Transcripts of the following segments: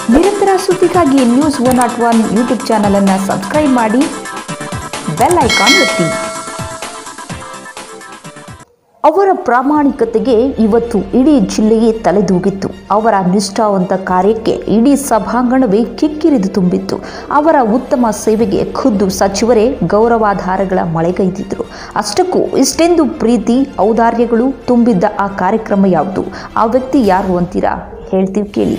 ನಿರಂತರ ಸುದ್ದಿಗಾಗಿ news one not one YouTube ಚಾನಲನ್ನು ಸಬ್ಸ್ಕ್ರೈಬ್ ಮಾಡಿ ಬೆಲ್ ಐಕಾನ್ ಒತ್ತಿ ಅವರ ಪ್ರಾಮಾಣಿಕತೆಗೆ ಇವತ್ತು ಇಡೀ ಜಿಲ್ಲೆಯೇ ತಲೆದೂಗಿತ್ತು ಅವರ ನಿಷ್ಠಾವಂತ ಕಾರ್ಯಕ್ಕೆ ಇಡೀ ಸಭಾಂಗಣವೇ ಕಿಕ್ಕಿರಿದು ತುಂಬಿತ್ತು ಅವರ ಉತ್ತಮ ಸೇವೆಗೆ ಖುದ್ದು ಸಚಿವರೇ ಗೌರವಾಧಾರಗಳ ಮಳೆಗೈದಿದ್ರು ಅಷ್ಟಕ್ಕೂ ಇಷ್ಟೆಂದು ಪ್ರೀತಿ ಔದಾರ್ಯಗಳು ತುಂಬಿದ್ದ ಆ ಕಾರ್ಯಕ್ರಮ ಯಾವುದು ಆ ವ್ಯಕ್ತಿ ಯಾರು ಅಂತೀರಾ ಹೇಳ್ತೀವಿ ಕೇಳಿ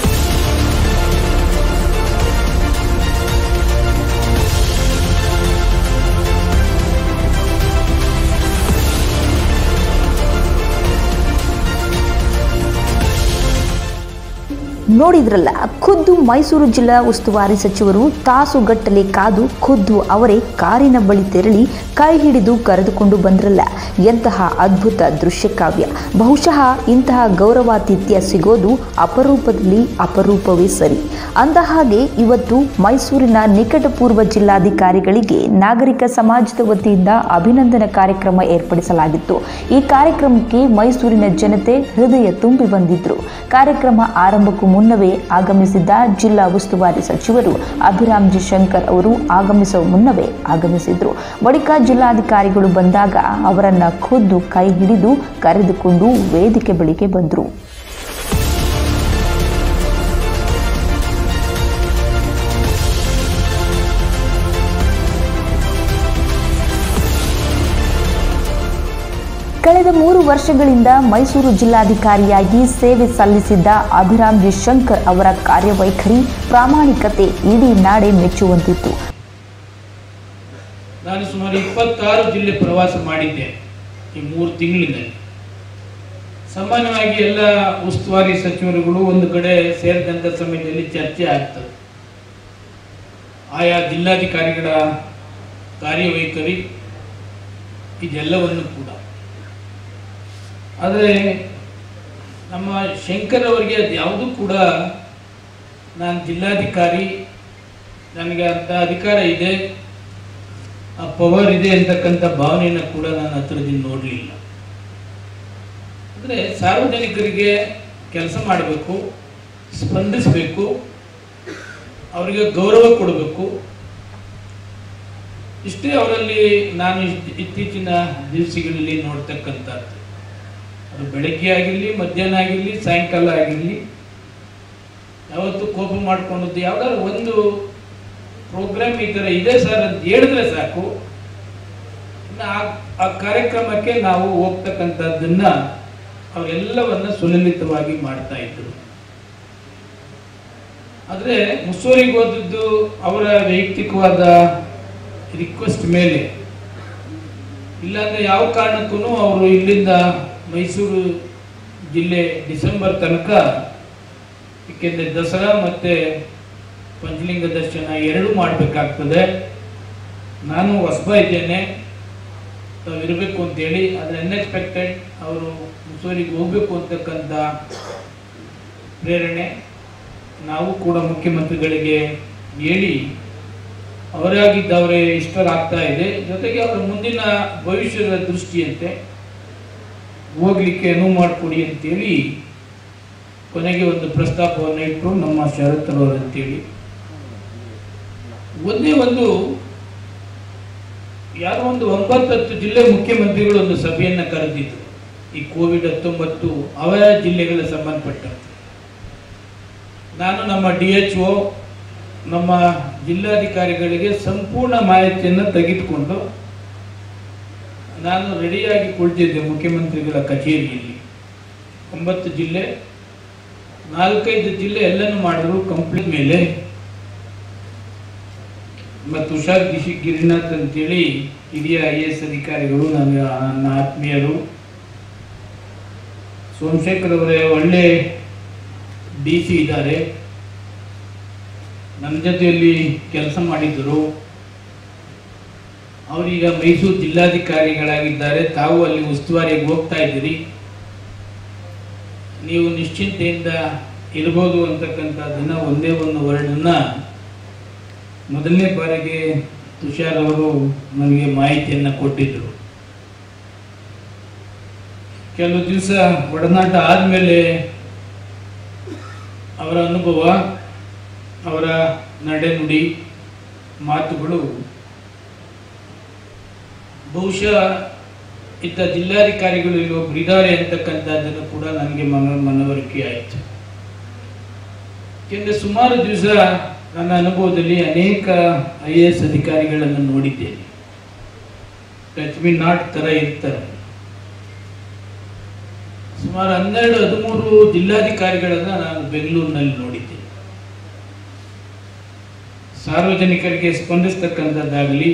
ನೋಡಿದ್ರಲ್ಲ ಖುದ್ದು ಮೈಸೂರು ಜಿಲ್ಲಾ ಉಸ್ತುವಾರಿ ಸಚಿವರು ತಾಸುಗಟ್ಟಲೆ ಕಾದು ಖುದ್ದು ಅವರೇ ಕಾರಿನ ಬಳಿ ತೆರಳಿ ಕೈ ಹಿಡಿದು ಕರೆದುಕೊಂಡು ಬಂದ್ರಲ್ಲ ಎಂತಹ ಅದ್ಭುತ ದೃಶ್ಯ ಕಾವ್ಯ ಬಹುಶಃ ಇಂತಹ ಗೌರವಾತಿಥ್ಯ ಸಿಗೋದು ಅಪರೂಪದಲ್ಲಿ ಅಪರೂಪವೇ ಸರಿ ಅಂದಹಾಗೆ ಇವತ್ತು ಮೈಸೂರಿನ ನಿಕಟಪೂರ್ವ ಜಿಲ್ಲಾಧಿಕಾರಿಗಳಿಗೆ ನಾಗರಿಕ ಸಮಾಜದ ವತಿಯಿಂದ ಅಭಿನಂದನಾ ಕಾರ್ಯಕ್ರಮ ಏರ್ಪಡಿಸಲಾಗಿತ್ತು ಈ ಕಾರ್ಯಕ್ರಮಕ್ಕೆ ಮೈಸೂರಿನ ಜನತೆ ಹೃದಯ ತುಂಬಿ ಬಂದಿದ್ರು ಕಾರ್ಯಕ್ರಮ ಆರಂಭಕ್ಕೂ ಮುನ್ನವೇ ಆಗಮಿಸಿದ್ದ ಜಿಲ್ಲಾ ಉಸ್ತುವಾರಿ ಸಚಿವರು ಅಭಿರಾಮ್ ಜಿ ಶಂಕರ್ ಅವರು ಆಗಮಿಸುವ ಮುನ್ನವೇ ಆಗಮಿಸಿದ್ರು ಬಳಿಕ ಜಿಲ್ಲಾಧಿಕಾರಿಗಳು ಬಂದಾಗ ಅವರನ್ನ ಖುದ್ದು ಕೈ ಹಿಡಿದು ಕರೆದುಕೊಂಡು ವೇದಿಕೆ ಬಳಿಗೆ ಬಂದರು ಕಳೆದ ಮೂರು ವರ್ಷಗಳಿಂದ ಮೈಸೂರು ಜಿಲ್ಲಾಧಿಕಾರಿಯಾಗಿ ಸೇವೆ ಸಲ್ಲಿಸಿದ್ದ ಅಭಿರಾಮ್ ಜಿ ಶಂಕರ್ ಅವರ ಕಾರ್ಯವೈಖರಿ ಪ್ರಾಮಾಣಿಕತೆ ಇಡೀ ನಾಡೆ ಮೆಚ್ಚುವಂತಿತ್ತು ನಾನು ಸುಮಾರು ಇಪ್ಪತ್ತಾರು ಜಿಲ್ಲೆ ಪ್ರವಾಸ ಮಾಡಿದ್ದೆ ಈ ಮೂರು ತಿಂಗಳಿನಲ್ಲಿ ಸಾಮಾನ್ಯವಾಗಿ ಎಲ್ಲ ಉಸ್ತುವಾರಿ ಸಚಿವರುಗಳು ಒಂದು ಕಡೆ ಸೇರಿದಂಥ ಸಮಯದಲ್ಲಿ ಚರ್ಚೆ ಆಗ್ತದೆ ಆಯಾ ಜಿಲ್ಲಾಧಿಕಾರಿಗಳ ಕಾರ್ಯವೈಖರಿ ಇದೆಲ್ಲವನ್ನು ಕೂಡ ಆದರೆ ನಮ್ಮ ಶಂಕರ್ ಅವರಿಗೆ ಅದು ಯಾವುದೂ ಕೂಡ ನಾನು ಜಿಲ್ಲಾಧಿಕಾರಿ ನನಗೆ ಅಂಥ ಅಧಿಕಾರ ಇದೆ ಆ ಪವರ್ ಇದೆ ಅಂತಕ್ಕಂಥ ಭಾವನೆಯನ್ನು ಕೂಡ ನಾನು ಹತ್ರದಿಂದ ನೋಡಲಿಲ್ಲ ಅಂದರೆ ಸಾರ್ವಜನಿಕರಿಗೆ ಕೆಲಸ ಮಾಡಬೇಕು ಸ್ಪಂದಿಸಬೇಕು ಅವರಿಗೆ ಗೌರವ ಕೊಡಬೇಕು ಇಷ್ಟೇ ಅವರಲ್ಲಿ ನಾನು ಇತ್- ಇತ್ತೀಚಿನ ದಿವಸಗಳಲ್ಲಿ ನೋಡ್ತಕ್ಕಂಥದ್ದು ಅದು ಬೆಳಗ್ಗೆ ಆಗಿರಲಿ ಮಧ್ಯಾಹ್ನ ಆಗಿರಲಿ ಸಾಯಂಕಾಲ ಆಗಿರಲಿ ಯಾವತ್ತು ಕೋಪ ಮಾಡ್ಕೊಂಡದ್ದು ಯಾವ್ದಾದ್ರು ಒಂದು ಪ್ರೋಗ್ರಾಮ್ ಈ ಥರ ಇದೆ ಸರ್ ಅಂತ ಹೇಳಿದ್ರೆ ಸಾಕು ಇನ್ನು ಆ ಆ ಕಾರ್ಯಕ್ರಮಕ್ಕೆ ನಾವು ಹೋಗ್ತಕ್ಕಂಥದ್ದನ್ನ ಅವರೆಲ್ಲವನ್ನ ಸುಲಲಿತವಾಗಿ ಮಾಡ್ತಾ ಇದ್ರು ಆದರೆ ಮುಸ್ಸೂರಿಗೆ ಹೋದದ್ದು ಅವರ ವೈಯಕ್ತಿಕವಾದ ರಿಕ್ವೆಸ್ಟ್ ಮೇಲೆ ಇಲ್ಲಾಂದ್ರೆ ಯಾವ ಕಾರಣಕ್ಕೂ ಅವರು ಇಲ್ಲಿಂದ ಮೈಸೂರು ಜಿಲ್ಲೆ ಡಿಸೆಂಬರ್ ತನಕ ಏಕೆಂದರೆ ದಸರಾ ಮತ್ತೆ ಪಂಚಲಿಂಗ ದರ್ಶನ ಎರಡೂ ಮಾಡಬೇಕಾಗ್ತದೆ ನಾನು ಹೊಸಬ ಇದ್ದೇನೆ ತಾವು ಇರಬೇಕು ಅಂತೇಳಿ ಆದರೆ ಅನ್ಎಕ್ಸ್ಪೆಕ್ಟೆಡ್ ಅವರು ಮುಸೂರಿಗೆ ಹೋಗಬೇಕು ಅಂತಕ್ಕಂಥ ಪ್ರೇರಣೆ ನಾವು ಕೂಡ ಮುಖ್ಯಮಂತ್ರಿಗಳಿಗೆ ಹೇಳಿ ಅವರಾಗಿದ್ದವರೇ ಇಷ್ಟರಾಗ್ತಾ ಇದೆ ಜೊತೆಗೆ ಅವರ ಮುಂದಿನ ಭವಿಷ್ಯದ ದೃಷ್ಟಿಯಂತೆ ಹೋಗ್ಲಿಕ್ಕೆ ಅನುವು ಮಾಡಿಕೊಡಿ ಅಂತೇಳಿ ಕೊನೆಗೆ ಒಂದು ಪ್ರಸ್ತಾಪವನ್ನು ಇಟ್ಟರು ನಮ್ಮ ಶರತ್ ಅವರು ಅಂತೇಳಿ ಒಂದೇ ಒಂದು ಯಾರೋ ಒಂದು ಒಂಬತ್ತತ್ತು ಜಿಲ್ಲೆ ಮುಖ್ಯಮಂತ್ರಿಗಳು ಒಂದು ಸಭೆಯನ್ನ ಕರೆದಿದ್ರು ಈ ಕೋವಿಡ್ ಹತ್ತೊಂಬತ್ತು ಅವರ ಜಿಲ್ಲೆಗಳ ಸಂಬಂಧಪಟ್ಟಂತೆ ನಾನು ನಮ್ಮ ಡಿ ಎಚ್ ಒ ನಮ್ಮ ಜಿಲ್ಲಾಧಿಕಾರಿಗಳಿಗೆ ಸಂಪೂರ್ಣ ಮಾಹಿತಿಯನ್ನು ತೆಗೆದುಕೊಂಡು ನಾನು ರೆಡಿಯಾಗಿ ಕುಳಿತಿದ್ದೆ ಮುಖ್ಯಮಂತ್ರಿಗಳ ಕಚೇರಿಯಲ್ಲಿ ಒಂಬತ್ತು ಜಿಲ್ಲೆ ನಾಲ್ಕೈದು ಜಿಲ್ಲೆ ಎಲ್ಲನೂ ಮಾಡಿದ್ರು ಕಂಪ್ಲೀಟ್ ಮೇಲೆ ಮತ್ತು ತುಷಾರ್ ಗಿಶಿ ಗಿರಿನಾಥ್ ಅಂತೇಳಿ ಹಿರಿಯ ಐ ಎಸ್ ಅಧಿಕಾರಿಗಳು ನನ್ನ ನನ್ನ ಆತ್ಮೀಯರು ಸೋಮಶೇಖರ್ ಅವರೇ ಒಳ್ಳೆ ಡಿ ಸಿ ಇದ್ದಾರೆ ನನ್ನ ಜೊತೆಯಲ್ಲಿ ಕೆಲಸ ಮಾಡಿದ್ದರು ಅವರೀಗ ಮೈಸೂರು ಜಿಲ್ಲಾಧಿಕಾರಿಗಳಾಗಿದ್ದಾರೆ ತಾವು ಅಲ್ಲಿ ಉಸ್ತುವಾರಿಗೆ ಹೋಗ್ತಾ ಇದ್ದೀರಿ ನೀವು ನಿಶ್ಚಿಂತೆಯಿಂದ ಇರ್ಬೋದು ಅಂತಕ್ಕಂಥದ್ದನ್ನ ಒಂದೇ ಒಂದು ವರ್ಡನ್ನ ಮೊದಲನೇ ಬಾರಿಗೆ ತುಷಾರ್ ಅವರು ನನಗೆ ಮಾಹಿತಿಯನ್ನು ಕೊಟ್ಟಿದ್ದರು ಕೆಲವು ದಿವಸ ಒಡನಾಟ ಆದಮೇಲೆ ಅವರ ಅನುಭವ ಅವರ ನಡೆನುಡಿ ಮಾತುಗಳು ಬಹುಶಃ ಇತ್ತ ಜಿಲ್ಲಾಧಿಕಾರಿಗಳು ಇಲ್ಲೊಬ್ರು ಇದ್ದಾರೆ ಅಂತಕ್ಕಂಥದ್ದನ್ನು ಕೂಡ ನನಗೆ ಮನ ಮನವರಿಕೆ ಆಯಿತು ಯಾಕೆಂದರೆ ಸುಮಾರು ದಿವಸ ನನ್ನ ಅನುಭವದಲ್ಲಿ ಅನೇಕ ಐ ಎ ಎಸ್ ಅಧಿಕಾರಿಗಳನ್ನು ನೋಡಿದ್ದೇನೆ ಟಚ್ ಮಿ ನಾಟ್ ಥರ ಇರ್ತಾರೆ ಸುಮಾರು ಹನ್ನೆರಡು ಹದಿಮೂರು ಜಿಲ್ಲಾಧಿಕಾರಿಗಳನ್ನು ನಾನು ಬೆಂಗಳೂರಿನಲ್ಲಿ ನೋಡಿದ್ದೇನೆ ಸಾರ್ವಜನಿಕರಿಗೆ ಸ್ಪಂದಿಸ್ತಕ್ಕಂಥದ್ದಾಗಲಿ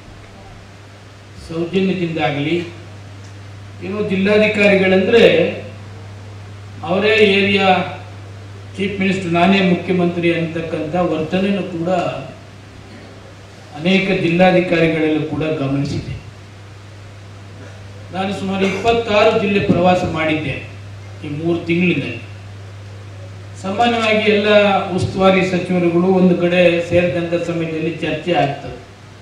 ಸೌಜನ್ಯದಿಂದಾಗಲಿ ಏನು ಜಿಲ್ಲಾಧಿಕಾರಿಗಳಂದರೆ ಅವರೇ ಏರಿಯಾ ಚೀಫ್ ಮಿನಿಸ್ಟರ್ ನಾನೇ ಮುಖ್ಯಮಂತ್ರಿ ಅಂತಕ್ಕಂಥ ವರ್ತನೆಯನ್ನು ಕೂಡ ಅನೇಕ ಜಿಲ್ಲಾಧಿಕಾರಿಗಳಲ್ಲೂ ಕೂಡ ಗಮನಿಸಿದೆ ನಾನು ಸುಮಾರು ಇಪ್ಪತ್ತಾರು ಜಿಲ್ಲೆ ಪ್ರವಾಸ ಮಾಡಿದ್ದೆ ಈ ಮೂರು ತಿಂಗಳಿನಲ್ಲಿ ಸಾಮಾನ್ಯವಾಗಿ ಎಲ್ಲ ಉಸ್ತುವಾರಿ ಸಚಿವರುಗಳು ಒಂದು ಕಡೆ ಸೇರಿದಂಥ ಸಮಯದಲ್ಲಿ ಚರ್ಚೆ ಆಗ್ತದೆ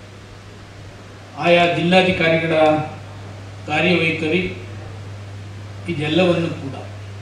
ಆಯಾ ಜಿಲ್ಲಾಧಿಕಾರಿಗಳ ಕಾರ್ಯವೈಖರಿ ಇದೆಲ್ಲವನ್ನು ಕೂಡ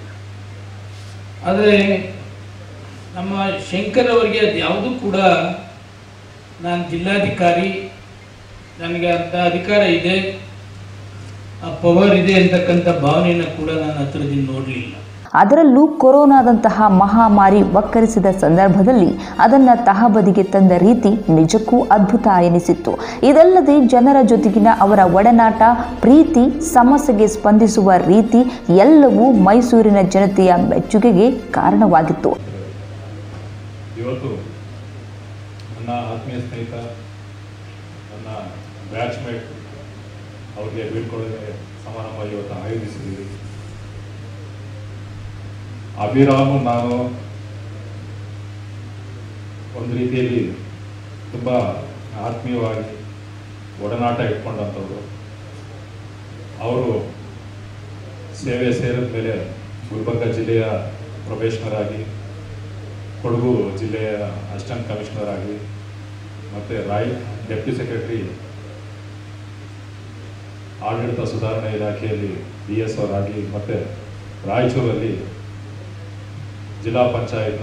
ಆದರೆ ನಮ್ಮ ಶಂಕರ್ ಅವರಿಗೆ ಅದು ಯಾವುದೂ ಕೂಡ ನಾನು ಜಿಲ್ಲಾಧಿಕಾರಿ ನನಗೆ ಅಂಥ ಅಧಿಕಾರ ಇದೆ ಆ ಪವರ್ ಇದೆ ಅಂತಕ್ಕಂಥ ಭಾವನೆಯನ್ನು ಕೂಡ ನಾನು ಹತ್ರದಿಂದ ನೋಡಲಿಲ್ಲ ಅದರಲ್ಲೂ ಕೊರೋನಾದಂತಹ ಮಹಾಮಾರಿ ವಕ್ಕರಿಸಿದ ಸಂದರ್ಭದಲ್ಲಿ ಅದನ್ನು ತಹಬದಿಗೆ ತಂದ ರೀತಿ ನಿಜಕ್ಕೂ ಅದ್ಭುತ ಎನಿಸಿತ್ತು ಇದಲ್ಲದೆ ಜನರ ಜೊತೆಗಿನ ಅವರ ಒಡನಾಟ ಪ್ರೀತಿ ಸಮಸ್ಯೆಗೆ ಸ್ಪಂದಿಸುವ ರೀತಿ ಎಲ್ಲವೂ ಮೈಸೂರಿನ ಜನತೆಯ ಮೆಚ್ಚುಗೆಗೆ ಕಾರಣವಾಗಿತ್ತು ಇವತ್ತು ನನ್ನ ಆತ್ಮೀಯ ಸ್ನೇಹಿತ ನನ್ನ ಬ್ಯಾಚ್ಮೇಟ್ ಅವ್ರಿಗೆ ಬೀಳ್ಕೊಳ್ಳೋದೇ ಸಮಾರಂಭ ಇವತ್ತು ಆಯೋಜಿಸಿದ್ದೀವಿ ಅಭಿರಾಮು ನಾನು ಒಂದು ರೀತಿಯಲ್ಲಿ ತುಂಬ ಆತ್ಮೀಯವಾಗಿ ಒಡನಾಟ ಇಟ್ಕೊಂಡಂಥವ್ರು ಅವರು ಸೇವೆ ಸೇರಿದ ಮೇಲೆ ಗುಲ್ಬರ್ಗ ಜಿಲ್ಲೆಯ ಪ್ರೊಬೇಷನರ್ ಆಗಿ ಕೊಡಗು ಜಿಲ್ಲೆಯ ಅಸಿಸ್ಟೆಂಟ್ ಕಮಿಷನರ್ ಆಗಿ ಮತ್ತು ರಾಯ್ ಡೆಪ್ಟಿ ಸೆಕ್ರೆಟರಿ ಆಡಳಿತ ಸುಧಾರಣೆ ಇಲಾಖೆಯಲ್ಲಿ ಬಿ ಎಸ್ ಆಗಿ ಮತ್ತು ರಾಯಚೂರಲ್ಲಿ ಜಿಲ್ಲಾ ಪಂಚಾಯತ್ನ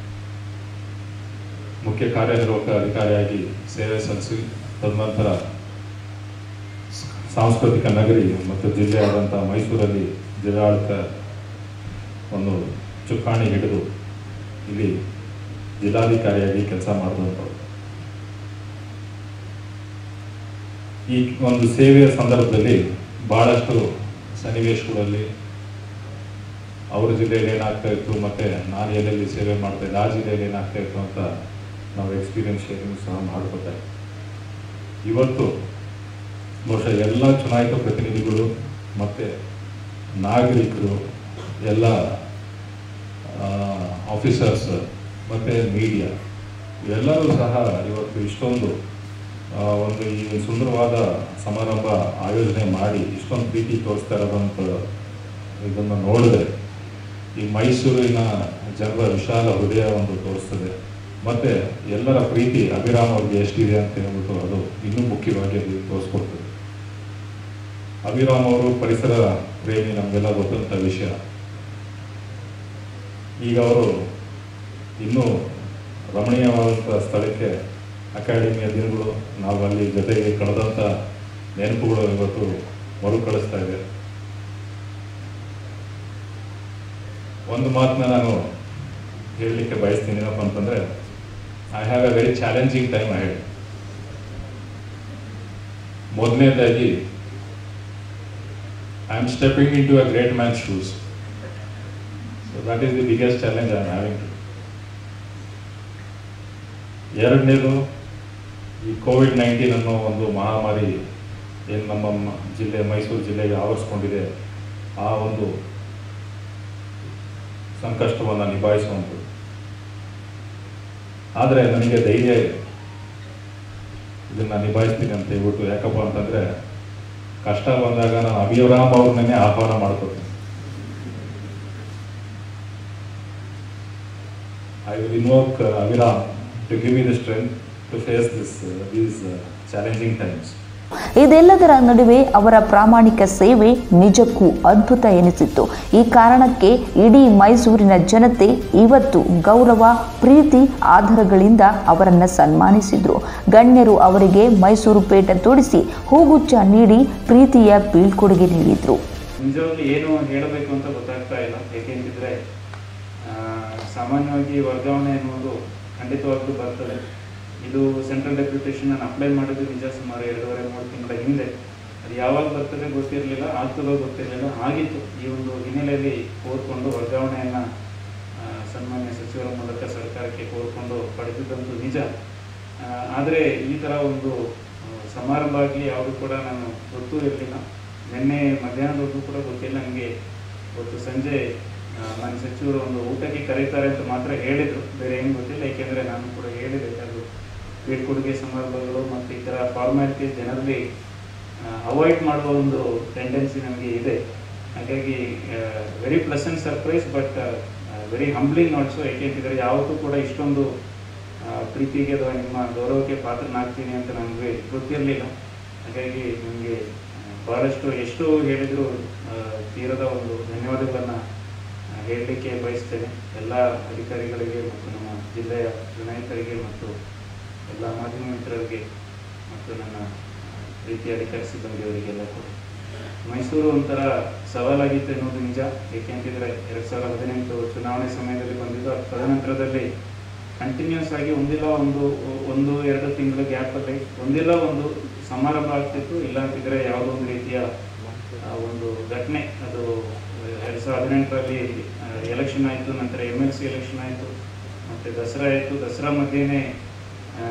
ಮುಖ್ಯ ಕಾರ್ಯನಿರ್ವಾಹಕ ಅಧಿಕಾರಿಯಾಗಿ ಸೇವೆ ಸಲ್ಲಿಸಿ ತದನಂತರ ಸ- ಸಾಂಸ್ಕೃತಿಕ ನಗರಿ ಮತ್ತು ಜಿಲ್ಲೆಯಾದಂಥ ಮೈಸೂರಲ್ಲಿ ಜಿಲ್ಲಾಡಳಿತ ಒಂದು ಚುಕ್ಕಾಣಿ ಹಿಡಿದು ಇಲ್ಲಿ ಜಿಲ್ಲಾಧಿಕಾರಿಯಾಗಿ ಕೆಲಸ ಮಾಡಿದಂಥವ್ರು ಈ ಒಂದು ಸೇವೆಯ ಸಂದರ್ಭದಲ್ಲಿ ಬಹಳಷ್ಟು ಸನ್ನಿವೇಶಗಳಲ್ಲಿ ಅವ್ರ ಜಿಲ್ಲೆಯಲ್ಲಿ ಏನಾಗ್ತಾ ಇತ್ತು ಮತ್ತೆ ನಾನು ಎಲ್ಲೆಲ್ಲಿ ಸೇವೆ ಮಾಡ್ತಾ ಇದ್ದೆ ಆ ಜಿಲ್ಲೆಯಲ್ಲಿ ಏನಾಗ್ತಾ ಇತ್ತು ಅಂತ ನಾವು ಎಕ್ಸ್ಪೀರಿಯನ್ಸ್ ಶೇರಿಂಗ್ ಸಹ ಮಾಡ್ಕೊತಾರೆ ಇವತ್ತು ಬಹುಶಃ ಎಲ್ಲ ಚುನಾಯಿತ ಪ್ರತಿನಿಧಿಗಳು ಮತ್ತು ನಾಗರಿಕರು ಎಲ್ಲ ಆಫೀಸರ್ಸ್ ಮತ್ತು ಮೀಡಿಯಾ ಎಲ್ಲರೂ ಸಹ ಇವತ್ತು ಇಷ್ಟೊಂದು ಆ, ಒಂದು ಈ ಸುಂದರವಾದ ಸಮಾರಂಭ ಆಯೋಜನೆ ಮಾಡಿ ಇಷ್ಟೊಂದು ಪ್ರೀತಿ ತೋರಿಸ್ತಾ ಇರೋದಂತ ಇದನ್ನು ನೋಡಿದ್ರೆ ಈ ಮೈಸೂರಿನ ಜನರ ವಿಶಾಲ ಹೃದಯ ಒಂದು ತೋರಿಸ್ತದೆ ಮತ್ತೆ ಎಲ್ಲರ ಪ್ರೀತಿ ಅಭಿರಾಮ್ ಅವ್ರಿಗೆ ಎಷ್ಟಿದೆ ಅಂತ ಹೇಳ್ಬಿಟ್ಟು ಅದು ಇನ್ನೂ ಮುಖ್ಯವಾಗಿ ಅದು ತೋರಿಸ್ಕೊಡ್ತದೆ ಅಭಿರಾಮ್ ಅವರು ಪರಿಸರ ಪ್ರೇಮಿ ನಮಗೆಲ್ಲ ಗೊತ್ತಂತ ವಿಷಯ ಈಗ ಅವರು ಇನ್ನೂ ರಮಣೀಯವಾದಂಥ ಸ್ಥಳಕ್ಕೆ ಅಕಾಡೆಮಿಯ ದಿನಗಳು ನಾವು ಅಲ್ಲಿ ಜೊತೆಗೆ ಕಳೆದಂಥ ನೆನಪುಗಳು ಇವತ್ತು ಮರುಕಳಿಸ್ತಾ ಇದೆ ಒಂದು ಮಾತನ್ನ ನಾನು ಹೇಳಲಿಕ್ಕೆ ಬಯಸ್ತೀನಿ ಏನಪ್ಪ ಅಂತಂದ್ರೆ I have a very challenging time ahead ಮೊದಲನೇದಾಗಿ I am stepping in to a great man shoes so that is the biggest challenge I am having to ಎರಡನೇದು ಈ ಕೋವಿಡ್ ನೈನ್ಟೀನ್ ಅನ್ನೋ ಒಂದು ಮಹಾಮಾರಿ ಏನು ನಮ್ಮ ಮ- ಜಿಲ್ಲೆ ಮೈಸೂರು ಜಿಲ್ಲೆಗೆ ಆವರಿಸ್ಕೊಂಡಿದೆ ಆ ಒಂದು ಸಂಕಷ್ಟವನ್ನು ನಿಭಾಯಿಸುವಂಥದ್ದು ಆದರೆ ನನಗೆ ಧೈರ್ಯ ಇದೆ ಇದನ್ನು ನಿಭಾಯಿಸ್ತೀನಿ ಅಂತ ಹೇಳ್ಬಿಟ್ಟು ಯಾಕಪ್ಪ ಅಂತಂದರೆ ಕಷ್ಟ ಬಂದಾಗ ನಾನು ಅಭಿರಾಮ್ ಅವ್ರನ್ನೇ ಆಹ್ವಾನ ಮಾಡ್ಕೋತೀನಿ I will invoke uh, Aviram to give me the strength to face this, uh, these uh, challenging times. ಇದೆಲ್ಲದರ ನಡುವೆ ಅವರ ಪ್ರಾಮಾಣಿಕ ಸೇವೆ ನಿಜಕ್ಕೂ ಅದ್ಭುತ ಎನಿಸಿತ್ತು ಈ ಕಾರಣಕ್ಕೆ ಇಡೀ ಮೈಸೂರಿನ ಜನತೆ ಇವತ್ತು ಗೌರವ ಪ್ರೀತಿ ಆಧಾರಗಳಿಂದ ಅವರನ್ನು ಸನ್ಮಾನಿಸಿದ್ರು ಗಣ್ಯರು ಅವರಿಗೆ ಮೈಸೂರು ಪೇಟ ತೊಡಿಸಿ ಹೂಗುಚ್ಚ ನೀಡಿ ಪ್ರೀತಿಯ ಬೀಳ್ಕೊಡುಗೆ ನೀಡಿದ್ರು ನಿಜವಾಗ್ಲೂ ಏನು ಹೇಳಬೇಕು ಅಂತ ಗೊತ್ತಾಗ್ತಾ ಇಲ್ಲ ಏಕೆಂತಿದ್ರೆ ಆ, ಸಾಮಾನ್ಯವಾಗಿ ವರ್ಗಾವಣೆ ಎನ್ನುವುದು ಖಂಡಿತವಾಗ್ಲೂ ಬರ್ತದೆ ಇದು ಸೆಂಟ್ರಲ್ ಡೆಪ್ಯುಟೇಷನ್ ನಾನು ಅಪ್ಲೈ ಮಾಡಿದ್ದು ನಿಜ ಸುಮಾರು ಎರಡೂವರೆ ಮೂರು ತಿಂಗಳ ಹಿಂದೆ ಅದು ಯಾವಾಗ ಬರ್ತದೆ ಗೊತ್ತಿರಲಿಲ್ಲ ಆಗ್ತದೋ ಗೊತ್ತಿರಲಿಲ್ಲ ಆಗಿತ್ತು ಈ ಒಂದು ಹಿನ್ನೆಲೆಯಲ್ಲಿ ಕೋರ್ಕೊಂಡು ವರ್ಗಾವಣೆಯನ್ನು ಸನ್ಮಾನ್ಯ ಸಚಿವರ ಮೂಲಕ ಸರ್ಕಾರಕ್ಕೆ ಕೋರ್ಕೊಂಡು ಪಡೆದಿದ್ದಂತೂ ನಿಜ ಆದರೆ ಈ ಥರ ಒಂದು ಆ, ಸಮಾರಂಭ ಆಗಲಿ ಯಾವುದು ಕೂಡ ನಾನು ಗೊತ್ತೂ ಇರಲಿಲ್ಲ ನಿನ್ನೆ ಮಧ್ಯಾಹ್ನದವರೆಗೂ ಕೂಡ ಗೊತ್ತಿಲ್ಲ ನನಗೆ ಇವತ್ತು ಸಂಜೆ ಆ, ನನ್ನ ಸಚಿವರು ಒಂದು ಊಟಕ್ಕೆ ಕರೀತಾರೆ ಅಂತ ಮಾತ್ರ ಹೇಳಿದರು ಬೇರೆ ಏನು ಗೊತ್ತಿಲ್ಲ ಏಕೆಂದರೆ ನಾನು ಕೂಡ ಹೇಳಿದೆ ಅದು ಬೀಳ್ಕೊಡುಗೆ ಸಮಾರಂಭಗಳು ಮತ್ತು ಈ ಥರ ಫಾರ್ಮ್ಯಾಲಿಟಿ ಜನರಲ್ಲಿ ಅವಾಯ್ಡ್ ಮಾಡುವ ಒಂದು ಟೆಂಡೆನ್ಸಿ ನನಗೆ ಇದೆ ಹಾಗಾಗಿ very pleasant surprise but very humbling also ಏಕೆಂತಿದ್ರೆ ಯಾವತ್ತೂ ಕೂಡ ಇಷ್ಟೊಂದು ಆ, ಪ್ರೀತಿಗೆ ಅಥವಾ ನಿಮ್ಮ ಗೌರವಕ್ಕೆ ಪಾತ್ರನಾಗ್ತೀನಿ ಅಂತ ನನಗೆ ಗೊತ್ತಿರಲಿಲ್ಲ ಹಾಗಾಗಿ ನನಗೆ ಬಹಳಷ್ಟು ಎಷ್ಟು ಹೇಳಿದರೂ ತೀರದ ಒಂದು ಧನ್ಯವಾದಗಳನ್ನು ಹೇಳಲಿಕ್ಕೆ ಬಯಸ್ತೇನೆ ಎಲ್ಲ ಅಧಿಕಾರಿಗಳಿಗೆ ಮತ್ತು ನಮ್ಮ ಜಿಲ್ಲೆಯ ವಿನಾಯಕರಿಗೆ ಮತ್ತು ಎಲ್ಲ ಮಾಧ್ಯಮ ಮಿತ್ರರಿಗೆ ಮತ್ತು ನನ್ನ ಪ್ರೀತಿಯ ಅಧಿಕಾರಿ ಸಿಬ್ಬಂದಿಯವರಿಗೆಲ್ಲ ಕೂಡ ಮೈಸೂರು ಒಂಥರ ಸವಾಲಾಗಿತ್ತು ಎನ್ನುವುದು ನಿಜ ಏಕೆಂತಿದ್ರೆ ಎರಡು ಸಾವಿರದ ಹದಿನೆಂಟು ಚುನಾವಣೆ ಸಮಯದಲ್ಲಿ ಬಂದಿದ್ದು ಅದ್ ತದನಂತರದಲ್ಲಿ ಕಂಟಿನ್ಯೂಸ್ ಆಗಿ ಒಂದಿಲ್ಲ ಒಂದು ಒಂದು ಎರಡು ತಿಂಗಳ ಗ್ಯಾಪಲ್ಲಿ ಒಂದಿಲ್ಲ ಒಂದು ಸಮಾರಂಭ ಆಗ್ತಿತ್ತು ಇಲ್ಲ ಅಂತಿದ್ರೆ ಯಾವುದೋ ಒಂದು ರೀತಿಯ ಆ, ಒಂದು ಘಟನೆ ಅದು ಎರಡು ಸಾವಿರದ ಹದಿನೆಂಟರಲ್ಲಿ ಎಲೆಕ್ಷನ್ ಆಯಿತು ನಂತರ ಎಮ್ ಎಲ್ ಸಿ ಎಲೆಕ್ಷನ್ ಆಯಿತು ಮತ್ತು ದಸರಾ ಆಯಿತು ದಸರಾ ಮಧ್ಯೆನೇ ಆ,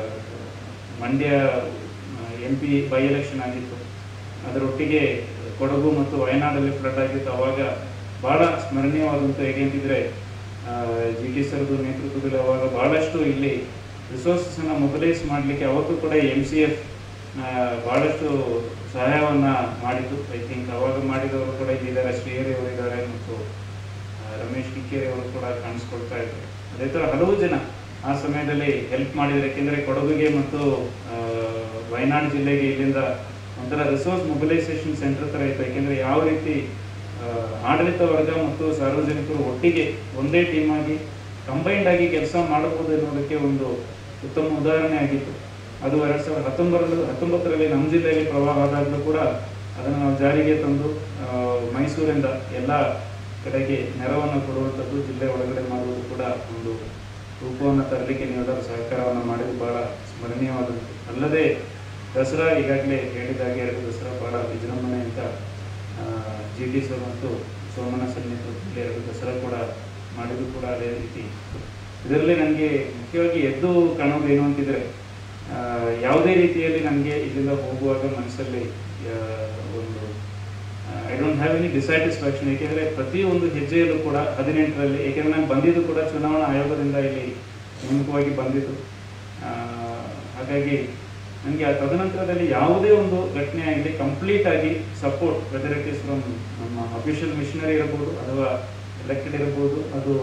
Mandya M P by election ಆಗಿತ್ತು ಅದರೊಟ್ಟಿಗೆ ಕೊಡಗು ಮತ್ತು ವಯನಾಡಲ್ಲಿ ಫ್ಲಡ್ ಆಗಿತ್ತು ಅವಾಗ ಬಹಳ ಸ್ಮರಣೀಯವಾದಂಥ ಹೇಗೆಂತಿದ್ರೆ ಜಿ ಟಿ ಸರ್ದು ನೇತೃತ್ವದಲ್ಲಿ ಅವಾಗ ಬಹಳಷ್ಟು ಇಲ್ಲಿ ರಿಸೋರ್ಸನ್ನು ಮೊಬಿಲೈಸ್ ಮಾಡಲಿಕ್ಕೆ ಅವತ್ತು ಕೂಡ ಎಮ್ ಸಿ ಎಫ್ ಬಹಳಷ್ಟು ಸಹಾಯವನ್ನು ಮಾಡಿದ್ದು ಐ ಥಿಂಕ್ ಅವಾಗ ಮಾಡಿದವರು ಕೂಡ ಇಲ್ಲಿದ್ದಾರೆ ಶ್ರೀಹರಿ ಅವರು ಇದ್ದಾರೆ ಮತ್ತು ಆ, ರಮೇಶ್ ಕಿಕ್ಕೇರಿ ಅವರು ಕೂಡ ಕಾಣಿಸ್ಕೊಳ್ತಾ ಇದ್ರು ಅದೇ ಥರ ಹಲವು ಜನ ಆ ಸಮಯದಲ್ಲಿ ಹೆಲ್ಪ್ ಮಾಡಿದ್ರು ಯಾಕೆಂದರೆ ಕೊಡಗುಗೆ ಮತ್ತು ಆ, ವಯನಾಡು ಜಿಲ್ಲೆಗೆ ಇಲ್ಲಿಂದ ಒಂಥರ ರಿಸೋರ್ಸ್ ಮೊಬಿಲೈಸೇಷನ್ ಸೆಂಟರ್ ಥರ ಇತ್ತು ಯಾಕೆಂದರೆ ಯಾವ ರೀತಿ ಆ, ಆಡಳಿತ ವರ್ಗ ಮತ್ತು ಸಾರ್ವಜನಿಕರು ಒಟ್ಟಿಗೆ ಒಂದೇ ಟೀಮ್ ಆಗಿ ಕಂಬೈನ್ಡ್ ಆಗಿ ಕೆಲಸ ಮಾಡಬಹುದು ಎನ್ನುವುದಕ್ಕೆ ಒಂದು ಉತ್ತಮ ಉದಾಹರಣೆ ಆಗಿತ್ತು ಅದು ಎರಡು ಸಾವಿರದ ಹತ್ತೊಂಬರಲ್ಲಿ ಹತ್ತೊಂಬತ್ತರಲ್ಲಿ ನಮ್ಮ ಜಿಲ್ಲೆಯಲ್ಲಿ ಪ್ರವಾಹ ಆದಾಗಲೂ ಕೂಡ ಅದನ್ನು ನಾವು ಜಾರಿಗೆ ತಂದು ಆ, ಮೈಸೂರಿಂದ ಎಲ್ಲ ಕಡೆಗೆ ನೆರವನ್ನು ಕೊಡುವಂಥದ್ದು ಜಿಲ್ಲೆ ಒಳಗಡೆ ಮಾಡುವುದು ಕೂಡ ಒಂದು ರೂಪವನ್ನು ತರಲಿಕ್ಕೆ ನೀವೆಲ್ಲರೂ ಸಹಕಾರವನ್ನು ಮಾಡಿದ್ದು ಬಹಳ ಸ್ಮರಣೀಯವಾದದ್ದು ಅಲ್ಲದೆ ದಸರಾ ಈಗಾಗಲೇ ಹೇಳಿದಾಗೆ ಎರಡು ದಸರಾ ಬಹಳ ವಿಜೃಂಭಣೆ ಅಂತ ಜಿ ಟಿ ಸರ್ ಮತ್ತು ಸೋಮನ ಸರ್ ನೇತೃತ್ವದಲ್ಲಿ ಎರಡು ದಸರಾ ಕೂಡ ಮಾಡಿದ್ದು ಕೂಡ ಅದೇ ರೀತಿ ಇದರಲ್ಲಿ ನನಗೆ ಮುಖ್ಯವಾಗಿ ಎದ್ದು ಕಾಣೋದು ಏನು ಅಂತಿದ್ರೆ ಆ, ಯಾವುದೇ ರೀತಿಯಲ್ಲಿ ನನಗೆ ಇಲ್ಲಿಂದ ಹೋಗುವಾಗ ಮನಸ್ಸಲ್ಲಿ ಆ, ಒಂದು I don't have any dissatisfaction ಏಕೆಂದರೆ ಪ್ರತಿಯೊಂದು ಹೆಜ್ಜೆಯಲ್ಲೂ ಕೂಡ ಹದಿನೆಂಟರಲ್ಲಿ ಏಕೆಂದರೆ ನಾನು ಬಂದಿದ್ದು ಕೂಡ ಚುನಾವಣಾ ಆಯೋಗದಿಂದ ಇಲ್ಲಿ ನೇಮಕವಾಗಿ ಬಂದಿದ್ದು ಆ, ಹಾಗಾಗಿ ನನಗೆ ಆ ತದನಂತರದಲ್ಲಿ ಯಾವುದೇ ಒಂದು ಘಟನೆ ಆಗಲಿ ಕಂಪ್ಲೀಟ್ ಆಗಿ support whether it is from ನಮ್ಮ ಅಫಿಷಿಯಲ್ ಮಿಷನರಿ ಇರಬಹುದು ಅಥವಾ ಎಲೆಕ್ಟೆಡ್ ಇರಬಹುದು ಅದು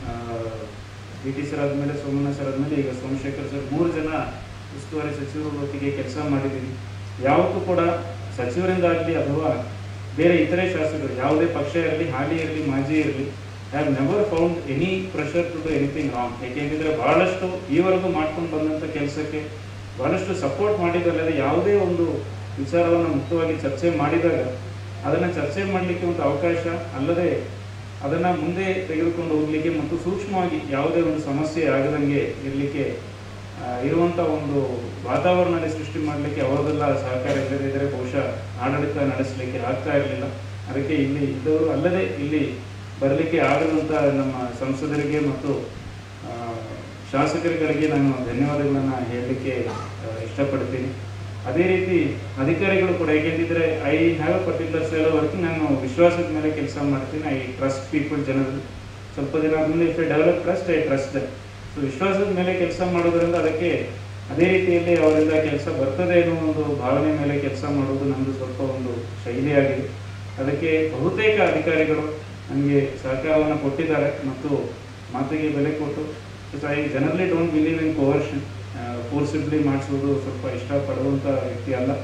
ಬಿ ಟಿ ಸರ್ ಆದಮೇಲೆ ಸೋಮಣ್ಣ ಸರ್ ಆದಮೇಲೆ ಈಗ ಸೋಮಶೇಖರ್ ಸರ್ ಮೂರು ಜನ ಉಸ್ತುವಾರಿ ಸಚಿವರ ಒಟ್ಟಿಗೆ ಕೆಲಸ ಮಾಡಿದ್ದೀನಿ ಯಾವತ್ತೂ ಕೂಡ ಸಚಿವರಿಂದ ಆಗಲಿ ಅಥವಾ ಬೇರೆ ಇತರೆ ಶಾಸಕರು ಯಾವುದೇ ಪಕ್ಷ ಇರಲಿ ಹಾಲಿ ಇರಲಿ ಮಾಜಿ ಇರಲಿ have never found any pressure to do anything wrong ಯಾಕೆಂದ್ರೆ ಬಹಳಷ್ಟು ಈವರೆಗೂ ಮಾಡ್ಕೊಂಡು ಬಂದಂಥ ಕೆಲಸಕ್ಕೆ ಬಹಳಷ್ಟು ಸಪೋರ್ಟ್ ಮಾಡಿದಲ್ಲದೆ ಯಾವುದೇ ಒಂದು ವಿಚಾರವನ್ನು ಮುಕ್ತವಾಗಿ ಚರ್ಚೆ ಮಾಡಿದಾಗ ಅದನ್ನು ಚರ್ಚೆ ಮಾಡಲಿಕ್ಕೆ ಒಂದು ಅವಕಾಶ ಅಲ್ಲದೆ ಅದನ್ನು ಮುಂದೆ ತೆಗೆದುಕೊಂಡು ಹೋಗಲಿಕ್ಕೆ ಮತ್ತು ಸೂಕ್ಷ್ಮವಾಗಿ ಯಾವುದೇ ಒಂದು ಸಮಸ್ಯೆ ಆಗದಂಗೆ ಇರಲಿಕ್ಕೆ ಇರುವಂಥ ಒಂದು ವಾತಾವರಣದಲ್ಲಿ ಸೃಷ್ಟಿ ಮಾಡಲಿಕ್ಕೆ ಅವರದೆಲ್ಲ ಸಹಕಾರ ಇಲ್ಲದೇ ಇದ್ದರೆ ಬಹುಶಃ ಆಡಳಿತ ನಡೆಸಲಿಕ್ಕೆ ಆಗ್ತಾ ಇರಲಿಲ್ಲ ಅದಕ್ಕೆ ಇಲ್ಲಿ ಇದ್ದವರು ಅಲ್ಲದೆ ಇಲ್ಲಿ ಬರಲಿಕ್ಕೆ ಆಗದಂಥ ನಮ್ಮ ಸಂಸದರಿಗೆ ಮತ್ತು ಆ, ಶಾಸಕರುಗಳಿಗೆ ನಾನು ಧನ್ಯವಾದಗಳನ್ನು ಹೇಳಲಿಕ್ಕೆ ಆ, ಇಷ್ಟಪಡ್ತೀನಿ ಅದೇ ರೀತಿ ಅಧಿಕಾರಿಗಳು ಕೂಡ ಹೇಗೆಂದಿದ್ರೆ I have a particular style working ನಾನು ವಿಶ್ವಾಸದ ಮೇಲೆ ಕೆಲಸ ಮಾಡ್ತೀನಿ ಐ ಟ್ರಸ್ಟ್ ಪೀಪಲ್ ಜನರು ಸ್ವಲ್ಪ ದಿನ ಆದಮೇಲೆ if I develop trust I trust so ವಿಶ್ವಾಸದ ಮೇಲೆ ಕೆಲಸ ಮಾಡೋದ್ರಿಂದ ಅದಕ್ಕೆ ಅದೇ ರೀತಿಯಲ್ಲಿ ಅವರಿಂದ ಕೆಲಸ ಬರ್ತದೆ ಅನ್ನೋ ಒಂದು ಭಾವನೆ ಮೇಲೆ ಕೆಲಸ ಮಾಡೋದು ನಮ್ಮದು ಸ್ವಲ್ಪ ಒಂದು ಶೈಲಿಯಾಗಿದೆ ಅದಕ್ಕೆ ಬಹುತೇಕ ಅಧಿಕಾರಿಗಳು ನನಗೆ ಸಹಕಾರವನ್ನು ಕೊಟ್ಟಿದ್ದಾರೆ ಮತ್ತು ಮಾತಿಗೆ ಬೆಲೆ ಕೊಟ್ಟು I generally don't believe in conversion forcibly ಮಾಡಿಸೋದು ಸ್ವಲ್ಪ ಇಷ್ಟಪಡುವಂಥ ವ್ಯಕ್ತಿ ಅಲ್ಲ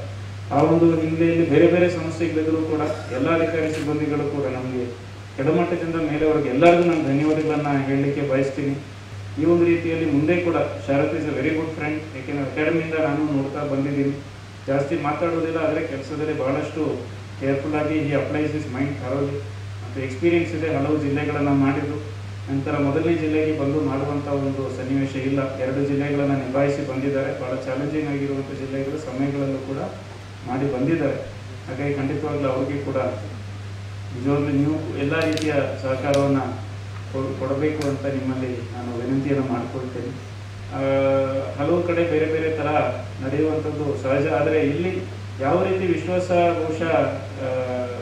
ಆ ಒಂದು ಹಿನ್ನೆಲೆಯಲ್ಲಿ ಬೇರೆ ಬೇರೆ ಸಮಸ್ಯೆಗಳಿದ್ರು ಕೂಡ ಎಲ್ಲ ಅಧಿಕಾರಿ ಸಿಬ್ಬಂದಿಗಳು ಕೂಡ ನಮಗೆ ಕೆಳಮಟ್ಟದಿಂದ ಮೇಲೆವರೆಗೆ ಎಲ್ಲರಿಗೂ ನಾನು ಧನ್ಯವಾದಗಳನ್ನ ಹೇಳಲಿಕ್ಕೆ ಬಯಸ್ತೀನಿ ಈ ಒಂದು ರೀತಿಯಲ್ಲಿ ಮುಂದೆ ಕೂಡ Sharath is a very good friend ಯಾಕೆಂದ್ರೆ ಅಕಾಡೆಮಿಯಿಂದ ನಾನು ನೋಡ್ತಾ ಬಂದಿದ್ದೀನಿ ಜಾಸ್ತಿ ಮಾತಾಡೋದಿಲ್ಲ ಆದರೆ ಕೆಲಸದಲ್ಲಿ ಬಹಳಷ್ಟು ಕೇರ್ಫುಲ್ ಆಗಿ ಈ ಅಪ್ಲೈಸ್ ಇಸ್ ಮೈಂಡ್ ಥರೋಲಿ ಮತ್ತು ಎಕ್ಸ್ಪೀರಿಯನ್ಸ್ ಇದೆ ಹಲವು ಜಿಲ್ಲೆಗಳನ್ನು ಮಾಡಿದ್ದು ನಂತರ ಮೊದಲನೇ ಜಿಲ್ಲೆಗೆ ಬಂದು ಮಾಡುವಂಥ ಒಂದು ಸನ್ನಿವೇಶ ಇಲ್ಲ ಎರಡು ಜಿಲ್ಲೆಗಳನ್ನು ನಿಭಾಯಿಸಿ ಬಂದಿದ್ದಾರೆ ಬಹಳ ಚಾಲೆಂಜಿಂಗ್ ಆಗಿರುವಂಥ ಜಿಲ್ಲೆಗಳು ಸಮಯಗಳಲ್ಲೂ ಕೂಡ ಮಾಡಿ ಬಂದಿದ್ದಾರೆ ಹಾಗಾಗಿ ಖಂಡಿತವಾಗ್ಲೂ ಅವ್ರಿಗೆ ಕೂಡ ನಿಜವಾಗ್ಲೂ ನೀವು ಎಲ್ಲ ರೀತಿಯ ಸಹಕಾರವನ್ನು ಕೊಡಬೇಕು ಅಂತ ನಿಮ್ಮಲ್ಲಿ ನಾನು ವಿನಂತಿಯನ್ನು ಮಾಡಿಕೊಳ್ತೇನೆ ಆ, ಹಲವು ಕಡೆ ಬೇರೆ ಬೇರೆ ಥರ ನಡೆಯುವಂಥದ್ದು ಸಹಜ ಆದರೆ ಇಲ್ಲಿ ಯಾವ ರೀತಿ ವಿಶ್ವಾಸ ಬಹುಶಃ ಆ,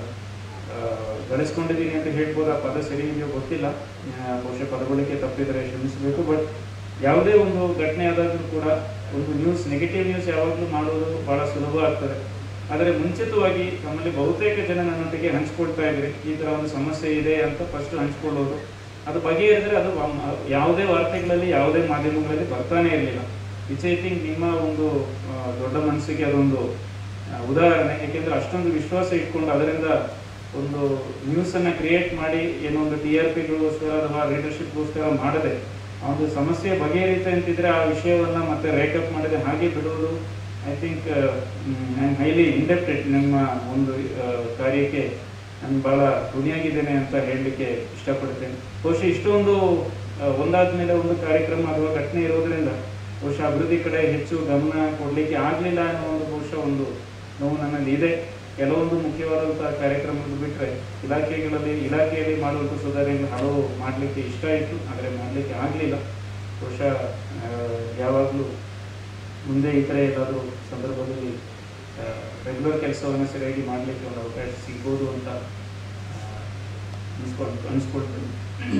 ಆ, ಗಳಿಸ್ಕೊಂಡಿದ್ದೀನಿ ಅಂತ ಹೇಳ್ಬೋದು ಆ ಪದ ಸರಿ ಇದೆಯೋ ಗೊತ್ತಿಲ್ಲ ಆ, ಬಹುಶಃ ಪದಬಳಕೆ ತಪ್ಪಿದರೆ ಕ್ಷಮಿಸಬೇಕು ಬಟ್ ಯಾವುದೇ ಒಂದು ಘಟನೆ ಆದಾಗಲೂ ಕೂಡ ಒಂದು ನ್ಯೂಸ್ ನೆಗೆಟಿವ್ ನ್ಯೂಸ್ ಯಾವಾಗಲೂ ಮಾಡೋದು ಬಹಳ ಸುಲಭ ಆಗ್ತದೆ ಆದರೆ ಮುಂಚಿತವಾಗಿ ನಮ್ಮಲ್ಲಿ ಬಹುತೇಕ ಜನ ನನ್ನೊಟ್ಟಿಗೆ ಹಂಚ್ಕೊಳ್ತಾ ಇದ್ರಿ ಈ ಥರ ಒಂದು ಸಮಸ್ಯೆ ಇದೆ ಅಂತ ಫಸ್ಟ್ ಹಂಚ್ಕೊಳ್ಳೋದು ಅದು ಬಗೆಹರಿದ್ರೆ ಅದು ವ- ಯಾವುದೇ ವಾರ್ತೆಗಳಲ್ಲಿ ಯಾವುದೇ ಮಾಧ್ಯಮಗಳಲ್ಲಿ ಬರ್ತಾನೆ ಇರಲಿಲ್ಲ ವಿಚ್ ಐ ಥಿಂಕ್ ನಿಮ್ಮ ಒಂದು ಆ, ದೊಡ್ಡ ಮನಸ್ಸಿಗೆ ಅದೊಂದು ಆ, ಉದಾಹರಣೆ ಯಾಕೆಂದ್ರೆ ಅಷ್ಟೊಂದು ವಿಶ್ವಾಸ ಇಟ್ಕೊಂಡು ಅದರಿಂದ ಒಂದು ನ್ಯೂಸ್ ಅನ್ನ ಕ್ರಿಯೇಟ್ ಮಾಡಿ ಏನೋ ಒಂದು ಟಿ ಆರ್ ಪಿಗೋಸ್ಕರ ಅಥವಾ ಲೀಡರ್ಶಿಪ್ಗೋಸ್ಕರ ಮಾಡದೆ ಆ ಒಂದು ಸಮಸ್ಯೆ ಬಗೆಹರಿತೆ ಅಂತಿದ್ರೆ ಆ ವಿಷಯವನ್ನ ಮತ್ತೆ ರೇಕಪ್ ಮಾಡದೆ ಹಾಗೆ ಬಿಡುವುದು I think I am highly indebted ನಿಮ್ಮ ಒಂದು ಆ, ಕಾರ್ಯಕ್ಕೆ ನಾನು ಬಹಳ ಋಣಿಯಾಗಿದ್ದೇನೆ ಅಂತ ಹೇಳಲಿಕ್ಕೆ ಇಷ್ಟಪಡ್ತೇನೆ ಬಹುಶಃ ಇಷ್ಟೊಂದು ಆ, ಒಂದಾದ್ಮೇಲೆ ಒಂದು ಕಾರ್ಯಕ್ರಮ ಅಥವಾ ಘಟನೆ ಇರೋದ್ರಿಂದ ಬಹುಶಃ ಅಭಿವೃದ್ಧಿ ಕಡೆ ಹೆಚ್ಚು ಗಮನ ಕೊಡಲಿಕ್ಕೆ ಆಗಲಿಲ್ಲ ಅನ್ನೋ ಒಂದು ಬಹುಶಃ ಒಂದು ನೋವು ನನ್ನಲ್ಲಿ ಇದೆ ಕೆಲವೊಂದು ಮುಖ್ಯವಾದಂತಹ ಕಾರ್ಯಕ್ರಮಗಳು ಬಿಟ್ಟರೆ ಇಲಾಖೆಗಳಲ್ಲಿ ಇಲಾಖೆಯಲ್ಲಿ ಮಾಡುವಂಥ ಸುಧಾರಣೆಗಳು ಹಲವು ಮಾಡಲಿಕ್ಕೆ ಇಷ್ಟ ಇತ್ತು ಆದರೆ ಮಾಡಲಿಕ್ಕೆ ಆಗಲಿಲ್ಲ ಬಹುಶಃ ಯಾವಾಗಲೂ ಮುಂದೆ ಈ ಥರ ಎಲ್ಲಾದರೂ ಸಂದರ್ಭದಲ್ಲಿ ರೆಗ್ಯುಲರ್ ಕೆಲಸವನ್ನು ಸರಿಯಾಗಿ ಮಾಡಲಿಕ್ಕೆ ಒಂದು ಅವಕಾಶ ಸಿಗ್ಬೋದು ಅಂತ ಅನಿಸ್ಕೊಂಡು ಅನಿಸ್ಕೊಳ್ತೀನಿ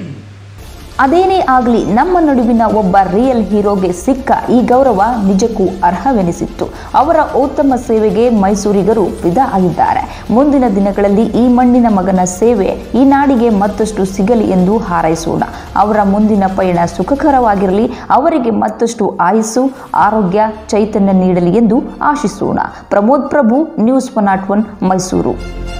ಅದೇನೇ ಆಗಲಿ ನಮ್ಮ ನಡುವಿನ ಒಬ್ಬ ರಿಯಲ್ ಹೀರೋಗೆ ಸಿಕ್ಕ ಈ ಗೌರವ ನಿಜಕ್ಕೂ ಅರ್ಹವೆನಿಸಿತ್ತು ಅವರ ಉತ್ತಮ ಸೇವೆಗೆ ಮೈಸೂರಿಗರು ಫಿದಾ ಆಗಿದ್ದಾರೆ ಮುಂದಿನ ದಿನಗಳಲ್ಲಿ ಈ ಮಣ್ಣಿನ ಮಗನ ಸೇವೆ ಈ ನಾಡಿಗೆ ಮತ್ತಷ್ಟು ಸಿಗಲಿ ಎಂದು ಹಾರೈಸೋಣ ಅವರ ಮುಂದಿನ ಪಯಣ ಸುಖಕರವಾಗಿರಲಿ ಅವರಿಗೆ ಮತ್ತಷ್ಟು ಆಯುಸ್ಸು ಆರೋಗ್ಯ ಚೈತನ್ಯ ನೀಡಲಿ ಎಂದು ಆಶಿಸೋಣ Pramod Prabhu news one not one Mysuru